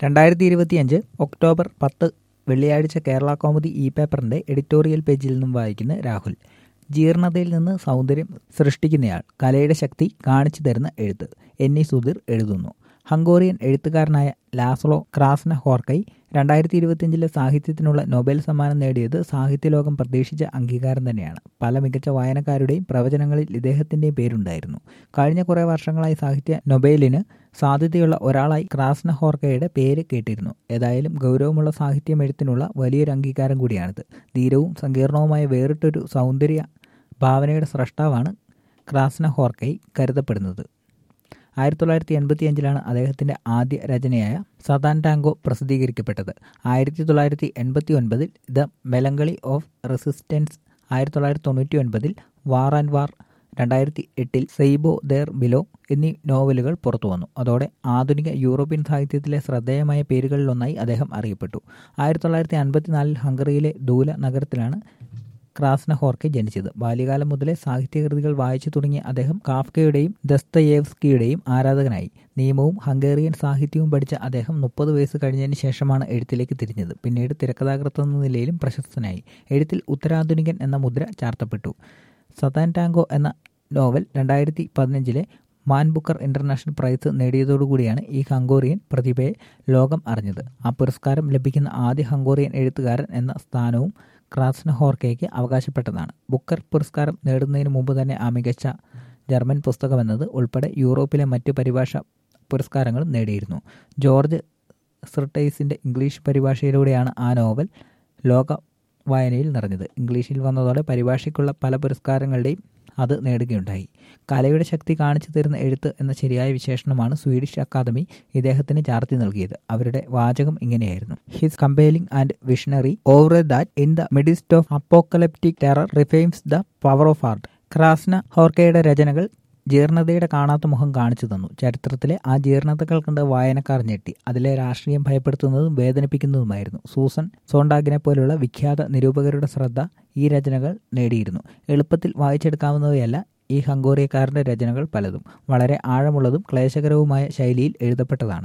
രണ്ടായിരത്തി ഇരുപത്തിയഞ്ച് ഒക്ടോബർ പത്ത് വെള്ളിയാഴ്ച കേരള കോമുദി ഇ പേപ്പറിന്റെ എഡിറ്റോറിയൽ പേജിൽ നിന്നും വായിക്കുന്ന രാഹുൽ ജീർണതയിൽ നിന്ന് സൗന്ദര്യം സൃഷ്ടിക്കുന്നയാൾ കലയുടെ ശക്തി കാണിച്ചു തരുന്ന എഴുത്ത് എന്നി സുധീർ എഴുതുന്നു ഹംഗോറിയൻ എഴുത്തുകാരനായ ലാസ്ലോ ക്രാസ്ന ഹോർക്കൈ രണ്ടായിരത്തി ഇരുപത്തിയഞ്ചിലെ സാഹിത്യത്തിനുള്ള നൊബേൽ സമ്മാനം നേടിയത് സാഹിത്യലോകം പ്രതീക്ഷിച്ച അംഗീകാരം തന്നെയാണ് പല മികച്ച വായനക്കാരുടെയും പ്രവചനങ്ങളിൽ ഇദ്ദേഹത്തിൻ്റെയും പേരുണ്ടായിരുന്നു കഴിഞ്ഞ കുറേ വർഷങ്ങളായി സാഹിത്യ നൊബേലിന് സാധ്യതയുള്ള ഒരാളായി ക്രാസ്ന ഹോർക്കയുടെ പേര് കേട്ടിരുന്നു ഏതായാലും ഗൗരവമുള്ള സാഹിത്യം എഴുത്തിനുള്ള വലിയൊരു അംഗീകാരം കൂടിയാണിത് ധീരവും സങ്കീർണവുമായ വേറിട്ടൊരു സൗന്ദര്യ ഭാവനയുടെ സ്രഷ്ടാവാണ് ക്രാസ്ന ഹോർക്കൈ കരുതപ്പെടുന്നത് ആയിരത്തി തൊള്ളായിരത്തി എൺപത്തി അഞ്ചിലാണ് അദ്ദേഹത്തിൻ്റെ ആദ്യ രചനയായ സദാൻ ടാങ്കോ പ്രസിദ്ധീകരിക്കപ്പെട്ടത് ആയിരത്തി തൊള്ളായിരത്തി എൺപത്തി ഒൻപതിൽ ദ മെലങ്കളി ഓഫ് റെസിസ്റ്റൻസ് ആയിരത്തി തൊള്ളായിരത്തി തൊണ്ണൂറ്റി ഒൻപതിൽ വാർ ആൻഡ് വാർ രണ്ടായിരത്തി എട്ടിൽ സെയ്ബോ ദേർ ബിലോ എന്നീ നോവലുകൾ പുറത്തു വന്നു അതോടെ ആധുനിക യൂറോപ്യൻ സാഹിത്യത്തിലെ ശ്രദ്ധേയമായ പേരുകളിലൊന്നായി അദ്ദേഹം അറിയപ്പെട്ടു ആയിരത്തി തൊള്ളായിരത്തി അൻപത്തിനാലിൽ ഹംഗറിയിലെ ദൂല നഗരത്തിലാണ് ക്രാസ്ന ഹോർക്കെ ജനിച്ചത് ബാല്യകാലം മുതലേ സാഹിത്യകൃതികൾ വായിച്ചു തുടങ്ങിയ അദ്ദേഹം കാഫ്കയുടെയും ദസ്തയേവ്സ്കിയുടെയും ആരാധകനായി നിയമവും ഹംഗേറിയൻ സാഹിത്യവും പഠിച്ച അദ്ദേഹം മുപ്പത് വയസ്സ് കഴിഞ്ഞതിന് ശേഷമാണ് എഴുത്തിലേക്ക് തിരിഞ്ഞത് പിന്നീട് തിരക്കഥാകൃത്ത് എന്ന നിലയിലും പ്രശസ്തനായി എഴുത്തിൽ ഉത്തരാധുനികൻ എന്ന മുദ്ര ചാർത്തപ്പെട്ടു സതാൻ ടാങ്കോ എന്ന നോവൽ രണ്ടായിരത്തി പതിനഞ്ചിലെ മാൻ ബുക്കർ ഇന്റർനാഷണൽ പ്രൈസ് നേടിയതോടുകൂടിയാണ് ഈ ഹംഗോറിയൻ പ്രതിഭയെ ലോകം അറിഞ്ഞത് ആ പുരസ്കാരം ലഭിക്കുന്ന ആദ്യ ഹംഗോറിയൻ എഴുത്തുകാരൻ എന്ന സ്ഥാനവും ക്രാസ്ന ഹോർക്കയ്ക്ക് അവകാശപ്പെട്ടതാണ് ബുക്കർ പുരസ്കാരം നേടുന്നതിന് മുമ്പ് തന്നെ ആ മികച്ച ജർമ്മൻ പുസ്തകമെന്നത് ഉൾപ്പെടെ യൂറോപ്പിലെ മറ്റ് പരിഭാഷ പുരസ്കാരങ്ങളും നേടിയിരുന്നു ജോർജ് സ്രിട്ടൈസിൻ്റെ ഇംഗ്ലീഷ് പരിഭാഷയിലൂടെയാണ് ആ നോവൽ ലോക വായനയിൽ നിറഞ്ഞത് ഇംഗ്ലീഷിൽ വന്നതോടെ പരിഭാഷയ്ക്കുള്ള പല പുരസ്കാരങ്ങളുടെയും അത് നേടുകയുണ്ടായി കലയുടെ ശക്തി കാണിച്ചു തരുന്ന എഴുത്ത് എന്ന ശരിയായ വിശേഷണമാണ് സ്വീഡിഷ് അക്കാദമി ഇദ്ദേഹത്തിന് ചാർത്തി നൽകിയത് അവരുടെ വാചകം ഇങ്ങനെയായിരുന്നു his compelling and visionary oeuvre that in the midst of apocalyptic terror reaffirms the power of art ക്രാസ്ന ഹോർക്കയുടെ രചനകൾ ജീർണതയുടെ കാണാത്ത മുഖം കാണിച്ചു തന്നു ചരിത്രത്തിലെ ആ ജീർണതകൾ കണ്ട് വായനക്കാർ ഞെട്ടി അതിലെ രാഷ്ട്രീയം ഭയപ്പെടുത്തുന്നതും വേദനിപ്പിക്കുന്നതുമായിരുന്നു സൂസൻ സോണ്ടാഗിനെ പോലുള്ള വിഖ്യാത നിരൂപകരുടെ ശ്രദ്ധ ഈ രചനകൾ നേടിയിരുന്നു എളുപ്പത്തിൽ വായിച്ചെടുക്കാവുന്നവയല്ല ഈ ഹംഗോറിയക്കാരൻ്റെ രചനകൾ പലതും വളരെ ആഴമുള്ളതും ക്ലേശകരവുമായ ശൈലിയിൽ എഴുതപ്പെട്ടതാണ്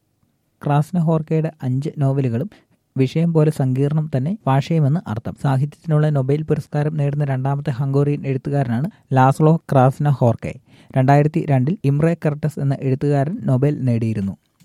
ക്രാസ്ന ഹോർക്കയുടെ അഞ്ച് നോവലുകളും വിഷയം പോലെ സങ്കീർണം തന്നെ ഭാഷയുമെന്ന് അർത്ഥം സാഹിത്യത്തിനുള്ള നൊബേൽ പുരസ്കാരം നേടുന്ന രണ്ടാമത്തെ ഹംഗോറിയൻ എഴുത്തുകാരനാണ് ലാസ്ലോ ക്രാസ്ന ഹോർക്കെ രണ്ടായിരത്തി രണ്ടിൽ ഇമ്രെ കർട്ടസ് എന്ന എഴുത്തുകാരൻ നൊബേൽ നേടിയിരുന്നു